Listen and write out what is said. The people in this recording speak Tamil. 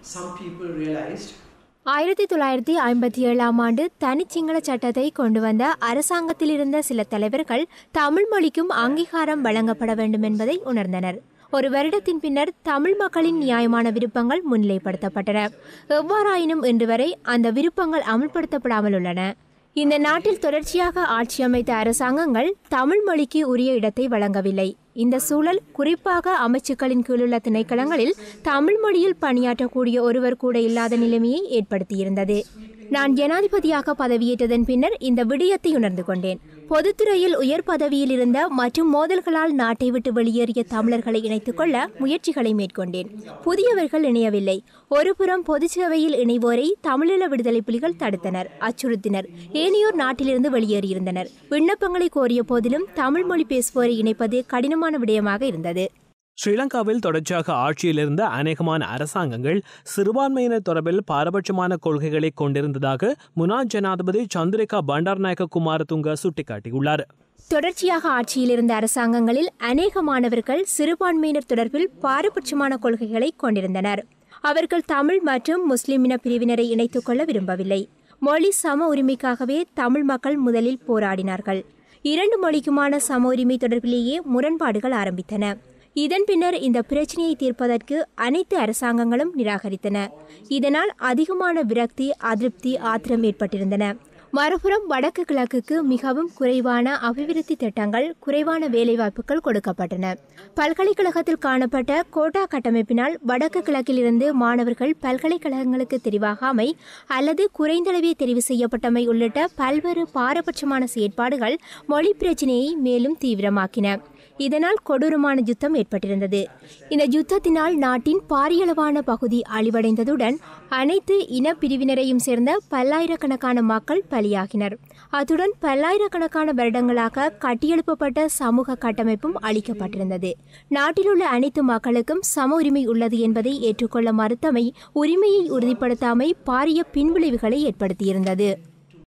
some people realized ஆயிரத்தி தொள்ளாயிரத்தி ஐம்பத்தி ஏழாம் ஆண்டு தனிச்சிங்கள சட்டத்தை கொண்டு வந்த அரசாங்கத்தில் இருந்த சில தலைவர்கள் தமிழ் மொழிக்கும் அங்கீகாரம் வழங்கப்பட வேண்டும் என்பதை உணர்ந்தனர் ஒரு வருடத்தின் பின்னர் தமிழ் மக்களின் நியாயமான விருப்பங்கள் முன்னிலைப்படுத்தப்பட்டன எவ்வாறாயினும் இன்று வரை அந்த விருப்பங்கள் அமல்படுத்தப்படாமல் உள்ளன இந்த நாட்டில் தொடர்ச்சியாக ஆட்சி அமைத்த அரசாங்கங்கள் தமிழ் மொழிக்கு உரிய இடத்தை வழங்கவில்லை இந்த சூழல் குறிப்பாக அமைச்சுக்களின் கீழுள்ள திணைக்களங்களில் தமிழ் மொழியில் பணியாற்றக்கூடிய ஒருவர் கூட இல்லாத நிலைமையை ஏற்படுத்தியிருந்தது நான் ஜனாதிபதியாக பதவியேற்றதன் பின்னர் இந்த விடயத்தை உணர்ந்து கொண்டேன் பொதுத்துறையில் உயர் பதவியில் இருந்த மற்றும் மோதல்களால் நாட்டை விட்டு வெளியேறிய தமிழர்களை இணைத்துக் கொள்ள முயற்சிகளை மேற்கொண்டேன் புதியவர்கள் இணையவில்லை ஒருபுறம் பொதுச்சேவையில் இணைவோரை தமிழீழ விடுதலை புலிகள் தடுத்தனர் அச்சுறுத்தினர் ஏனையோர் நாட்டிலிருந்து வெளியேறியிருந்தனர் விண்ணப்பங்களை கோரிய போதிலும் தமிழ் மொழி பேசுவோரை இணைப்பது கடினமான விடயமாக இருந்தது ஸ்ரீலங்காவில் தொடர்ச்சியாக ஆட்சியில் இருந்த அநேகமான அரசாங்கங்கள் சிறுபான்மையினர் தொடர்பில் பாரபட்சமான கொள்கைகளை கொண்டிருந்ததாக முன்னாள் ஜனாதிபதி சந்திரிகா பண்டார்நாயக்க குமாரதுங்க சுட்டிக்காட்டியுள்ளார் தொடர்ச்சியாக ஆட்சியில் இருந்த அரசாங்கங்களில் அநேக மாணவர்கள் சிறுபான்மையினர் தொடர்பில் பாரபட்சமான கொள்கைகளை கொண்டிருந்தனர் அவர்கள் தமிழ் மற்றும் முஸ்லிம் இன பிரிவினரை இணைத்துக் கொள்ள விரும்பவில்லை மொழி சம உரிமைக்காகவே தமிழ் மக்கள் முதலில் போராடினார்கள் இரண்டு மொழிக்குமான சம உரிமை தொடர்பிலேயே முரண்பாடுகள் ஆரம்பித்தன இதன் பின்னர் இந்த பிரச்சனையை தீர்ப்பதற்கு அனைத்து அரசாங்கங்களும் நிராகரித்தன இதனால் அதிகமான விரக்தி அதிருப்தி ஆத்திரம் ஏற்பட்டிருந்தன மறுபுறம் வடக்கு கிழக்குக்கு மிகவும் குறைவான அபிவிருத்தி திட்டங்கள் குறைவான வேலைவாய்ப்புகள் கொடுக்கப்பட்டன பல்கலைக்கழகத்தில் காணப்பட்ட கோட்டா கட்டமைப்பினால் வடக்கு கிழக்கில் இருந்து மாணவர்கள் பல்கலைக்கழகங்களுக்கு தெரிவாகாமை அல்லது குறைந்தளவே தெரிவு செய்யப்பட்டமை உள்ளிட்ட பல்வேறு பாரபட்சமான செயற்பாடுகள் மொழி பிரச்சினையை மேலும் தீவிரமாக்கின இதனால் கொடூரமான யுத்தம் ஏற்பட்டிருந்தது இந்த யுத்தத்தினால் நாட்டின் பாரியளவான பகுதி அழிவடைந்ததுடன் அனைத்து இன பிரிவினரையும் சேர்ந்த பல்லாயிரக்கணக்கான மக்கள் பலியாகினர் அத்துடன் பல்லாயிரக்கணக்கான வருடங்களாக கட்டியெழுப்பப்பட்ட சமூக கட்டமைப்பும் அளிக்கப்பட்டிருந்தது நாட்டிலுள்ள அனைத்து மக்களுக்கும் சம உரிமை உள்ளது என்பதை ஏற்றுக்கொள்ள மறுத்தமை உரிமையை உறுதிப்படுத்தாமை பாரிய பின்விளைவுகளை ஏற்படுத்தியிருந்தது